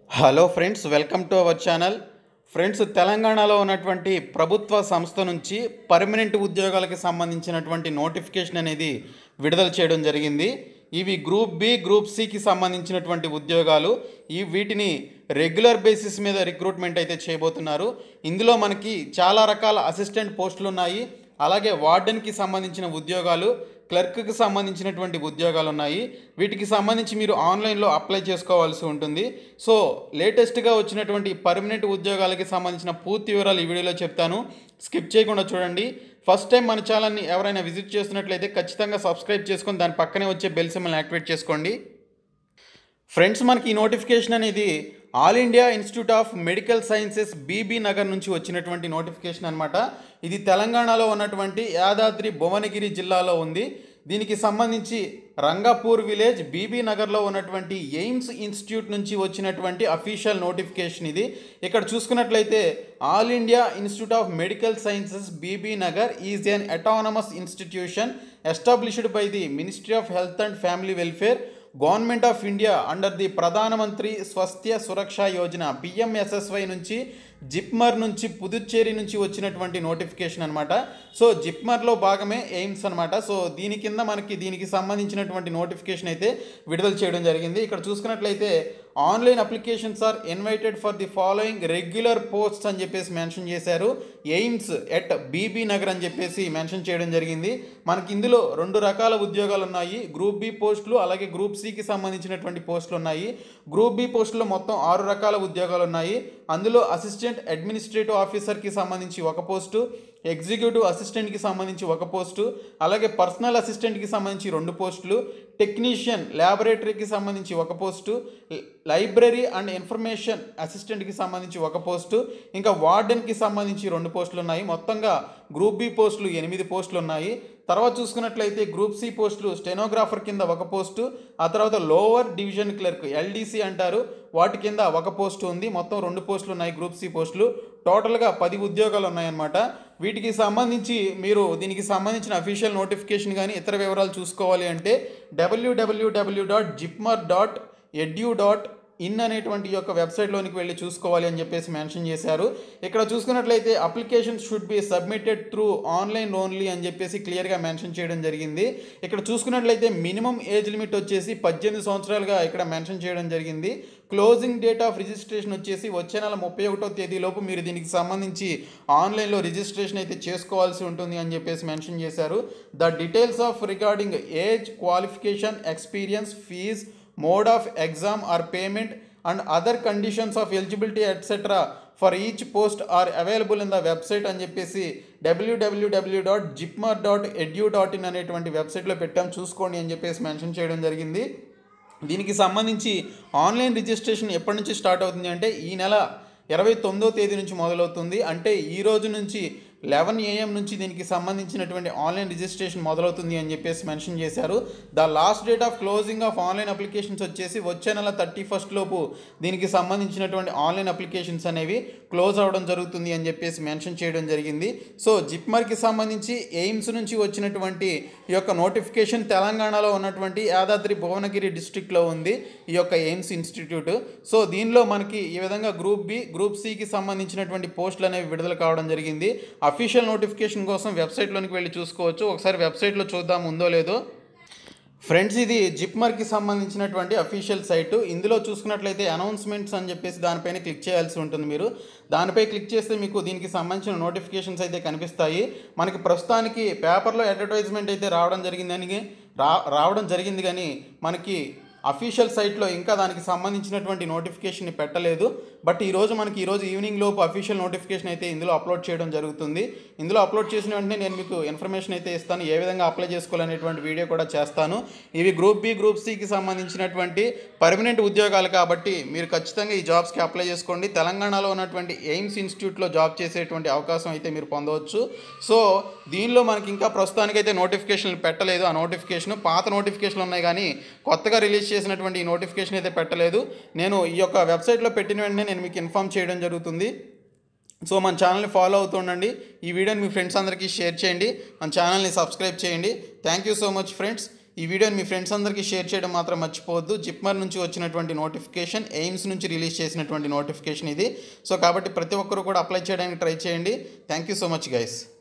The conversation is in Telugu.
hello friends welcome to our channel friends తెలంగాణలో ఉన్నటువంటి ప్రభుత్వ సంస్థ నుంచి పర్మనెంట్ ఉద్యోగాలకు సంబంధించినటువంటి నోటిఫికేషన్ అనేది విడుదల చేయడం జరిగింది ఇవి గ్రూప్ బి గ్రూప్ సికి సంబంధించినటువంటి ఉద్యోగాలు ఈ వీటిని రెగ్యులర్ బేసిస్ మీద రిక్రూట్మెంట్ అయితే చేయబోతున్నారు ఇందులో మనకి చాలా రకాల అసిస్టెంట్ పోస్టులు ఉన్నాయి అలాగే వార్డెన్కి సంబంధించిన ఉద్యోగాలు క్లర్క్కి సంబంధించినటువంటి ఉద్యోగాలు ఉన్నాయి వీటికి సంబంధించి మీరు ఆన్లైన్లో అప్లై చేసుకోవాల్సి ఉంటుంది సో లేటెస్ట్గా వచ్చినటువంటి పర్మనెంట్ ఉద్యోగాలకి సంబంధించిన పూర్తి వివరాలు ఈ వీడియోలో చెప్తాను స్కిప్ చేయకుండా చూడండి ఫస్ట్ టైం మన ఛానల్ని ఎవరైనా విజిట్ చేస్తున్నట్లయితే ఖచ్చితంగా సబ్స్క్రైబ్ చేసుకొని దాని పక్కనే వచ్చే బెల్ సింబల్ని యాక్టివేట్ చేసుకోండి ఫ్రెండ్స్ మనకి ఈ నోటిఫికేషన్ అనేది all India institute of medical sciences Bibi Nagar నుంచి వచ్చినటువంటి నోటిఫికేషన్ అనమాట ఇది తెలంగాణలో ఉన్నటువంటి యాదాద్రి భువనగిరి జిల్లాలో ఉంది దీనికి సంబంధించి రంగాపూర్ విలేజ్ బీబీ నగర్లో ఉన్నటువంటి ఎయిమ్స్ ఇన్స్టిట్యూట్ నుంచి వచ్చినటువంటి అఫీషియల్ నోటిఫికేషన్ ఇది ఇక్కడ చూసుకున్నట్లయితే all India institute of medical sciences Bibi Nagar is an autonomous institution established by the ministry of health and family welfare government of India under the Pradhan Mantri Swasthya Suraksha Yojana PMSSY నుంచి జిప్మర్ నుంచి పుదుచ్చేరి నుంచి వచ్చినటువంటి నోటిఫికేషన్ అనమాట సో జిప్మర్లో భాగమే ఎయిమ్స్ అనమాట సో దీని కింద మనకి దీనికి సంబంధించినటువంటి నోటిఫికేషన్ అయితే విడుదల చేయడం జరిగింది ఇక్కడ చూసుకున్నట్లయితే online applications are invited for the following regular posts అని చెప్పేసి మెన్షన్ చేశారు ఎయిమ్స్ ఎట్ బీబీ నగర్ అని చెప్పేసి మెన్షన్ చేయడం జరిగింది మనకి ఇందులో రెండు రకాల ఉద్యోగాలు ఉన్నాయి గ్రూప్ బి పోస్టులు అలాగే గ్రూప్ సికి సంబంధించినటువంటి పోస్టులు ఉన్నాయి గ్రూప్ బి పోస్టులో మొత్తం ఆరు రకాల ఉద్యోగాలు ఉన్నాయి అందులో అసిస్టెంట్ అడ్మినిస్ట్రేటివ్ ఆఫీసర్కి సంబంధించి ఒక పోస్టు ఎగ్జిక్యూటివ్ అసిస్టెంట్కి సంబంధించి ఒక పోస్టు అలాగే పర్సనల్ అసిస్టెంట్కి సంబంధించి రెండు పోస్టులు టెక్నీషియన్ ల్యాబొరేటరీకి సంబంధించి ఒక పోస్టు లైబ్రరీ అండ్ ఇన్ఫర్మేషన్ అసిస్టెంట్కి సంబంధించి ఒక పోస్టు ఇంకా వార్డెన్కి సంబంధించి రెండు పోస్టులు ఉన్నాయి మొత్తంగా గ్రూప్ బి పోస్టులు ఎనిమిది పోస్టులు ఉన్నాయి తర్వాత చూసుకున్నట్లయితే గ్రూప్ సి పోస్టులు స్టెనోగ్రాఫర్ కింద ఒక పోస్టు ఆ తర్వాత లోవర్ డివిజన్ క్లర్క్ ఎల్డీసీ అంటారు వాటి కింద ఒక పోస్టు ఉంది మొత్తం రెండు పోస్టులు ఉన్నాయి గ్రూప్ సి పోస్టులు టోటల్గా పది ఉద్యోగాలు ఉన్నాయన్నమాట వీటికి సంబంధించి మీరు దీనికి సంబంధించిన అఫీషియల్ నోటిఫికేషన్ కానీ ఇతర వివరాలు చూసుకోవాలి అంటే WWW dot JIPMER dot edu dot in అనేటువంటి యొక్క వెబ్సైట్లోనికి వెళ్ళి చూసుకోవాలి అని చెప్పేసి మెన్షన్ చేశారు ఇక్కడ చూసుకున్నట్లయితే application should be submitted through online only అని చెప్పేసి క్లియర్గా మెన్షన్ చేయడం జరిగింది ఇక్కడ చూసుకున్నట్లయితే మినిమం ఏజ్ లిమిట్ వచ్చేసి పద్దెనిమిది సంవత్సరాలుగా ఇక్కడ మెన్షన్ చేయడం జరిగింది క్లోజింగ్ డేట్ ఆఫ్ రిజిస్ట్రేషన్ వచ్చేసి వచ్చే నెల ముప్పై ఒకటో తేదీలోపు మీరు దీనికి సంబంధించి ఆన్లైన్లో రిజిస్ట్రేషన్ అయితే చేసుకోవాల్సి ఉంటుంది అని చెప్పేసి మెన్షన్ చేశారు the details of regarding age qualification experience fees mode of exam or payment and other conditions of eligibility etcetera for each post are available in the website అని చెప్పేసి WWW dot JIPMER dot edu dot in అనేటువంటి వెబ్సైట్లో పెట్టాం చూసుకోండి అని చెప్పేసి మెన్షన్ చేయడం జరిగింది దీనికి సంబంధించి ఆన్లైన్ రిజిస్ట్రేషన్ ఎప్పటి నుంచి స్టార్ట్ అవుతుంది అంటే ఈ నెల ఇరవై తొమ్మిదో తేదీ నుంచి మొదలవుతుంది అంటే ఈ రోజు నుంచి లెవెన్ ఏఎం నుంచి దీనికి సంబంధించినటువంటి ఆన్లైన్ రిజిస్ట్రేషన్ మొదలవుతుంది అని చెప్పేసి మెన్షన్ చేశారు the last date of closing of online applications వచ్చేసి వచ్చే నెల థర్టీ ఫస్ట్ లోపు దీనికి సంబంధించినటువంటి ఆన్లైన్ అప్లికేషన్స్ అనేవి క్లోజ్ అవ్వడం జరుగుతుంది అని చెప్పేసి మెన్షన్ చేయడం జరిగింది సో జిప్మర్కి సంబంధించి ఎయిమ్స్ నుంచి వచ్చినటువంటి ఈ యొక్క నోటిఫికేషన్ తెలంగాణలో ఉన్నటువంటి యాదాద్రి భువనగిరి డిస్ట్రిక్ట్లో ఉంది ఈ యొక్క ఎయిమ్స్ ఇన్స్టిట్యూట్ సో దీనిలో మనకి ఈ విధంగా గ్రూప్ బి గ్రూప్ సికి సంబంధించినటువంటి పోస్టులు అనేవి విడుదల కావడం జరిగింది అఫీషియల్ నోటిఫికేషన్ కోసం వెబ్సైట్లోనికి వెళ్ళి చూసుకోవచ్చు ఒకసారి వెబ్సైట్లో చూద్దాం ఉందో లేదో ఫ్రెండ్స్ ఇది జిప్మర్కి సంబంధించినటువంటి అఫీషియల్ సైటు ఇందులో చూసుకున్నట్లయితే అనౌన్స్మెంట్స్ అని చెప్పేసి దానిపైన క్లిక్ చేయాల్సి ఉంటుంది మీరు దానిపై క్లిక్ చేస్తే మీకు దీనికి సంబంధించిన నోటిఫికేషన్స్ అయితే కనిపిస్తాయి మనకి ప్రస్తుతానికి పేపర్లో అడ్వర్టైజ్మెంట్ అయితే రావడం జరిగిందని రా రావడం జరిగింది కానీ మనకి అఫీషియల్ సైట్లో ఇంకా దానికి సంబంధించినటువంటి నోటిఫికేషన్ పెట్టలేదు బట్ ఈరోజు మనకి ఈరోజు ఈవినింగ్ లోపు అఫీషియల్ నోటిఫికేషన్ అయితే ఇందులో అప్లోడ్ చేయడం జరుగుతుంది ఇందులో అప్లోడ్ చేసిన వెంటనే నేను మీకు ఇన్ఫర్మేషన్ అయితే ఇస్తాను ఏ విధంగా అప్లై చేసుకోవాలనేటువంటి వీడియో కూడా చేస్తాను ఇవి గ్రూప్ బి గ్రూప్ సికి సంబంధించినటువంటి పర్మనెంట్ ఉద్యోగాలు కాబట్టి మీరు ఖచ్చితంగా ఈ జాబ్స్కి అప్లై చేసుకోండి తెలంగాణలో ఉన్నటువంటి ఎయిమ్స్ ఇన్స్టిట్యూట్లో జాబ్ చేసేటువంటి అవకాశం అయితే మీరు పొందవచ్చు సో దీనిలో మనకి ఇంకా ప్రస్తుతానికైతే నోటిఫికేషన్లు పెట్టలేదు ఆ నోటిఫికేషన్ పాత నోటిఫికేషన్లు ఉన్నాయి కానీ కొత్తగా రిలీజ్ చేసినటువంటి ఈ నోటిఫికేషన్ అయితే పెట్టలేదు నేను ఈ యొక్క వెబ్సైట్లో పెట్టిన వెంటనే నేను మీకు ఇన్ఫామ్ చేయడం జరుగుతుంది సో మన ఛానల్ని ఫాలో అవుతుండండి ఈ వీడియోని మీ ఫ్రెండ్స్ అందరికీ షేర్ చేయండి మన ఛానల్ని సబ్స్క్రైబ్ చేయండి thank you so much friends ఈ వీడియోని మీ ఫ్రెండ్స్ అందరికీ షేర్ చేయడం మాత్రం మర్చిపోవద్దు జిప్మర్ నుంచి వచ్చినటువంటి నోటిఫికేషన్ ఎయిమ్స్ నుంచి రిలీజ్ చేసినటువంటి నోటిఫికేషన్ ఇది సో కాబట్టి ప్రతి ఒక్కరు కూడా అప్లై చేయడానికి ట్రై చేయండి thank you so much guys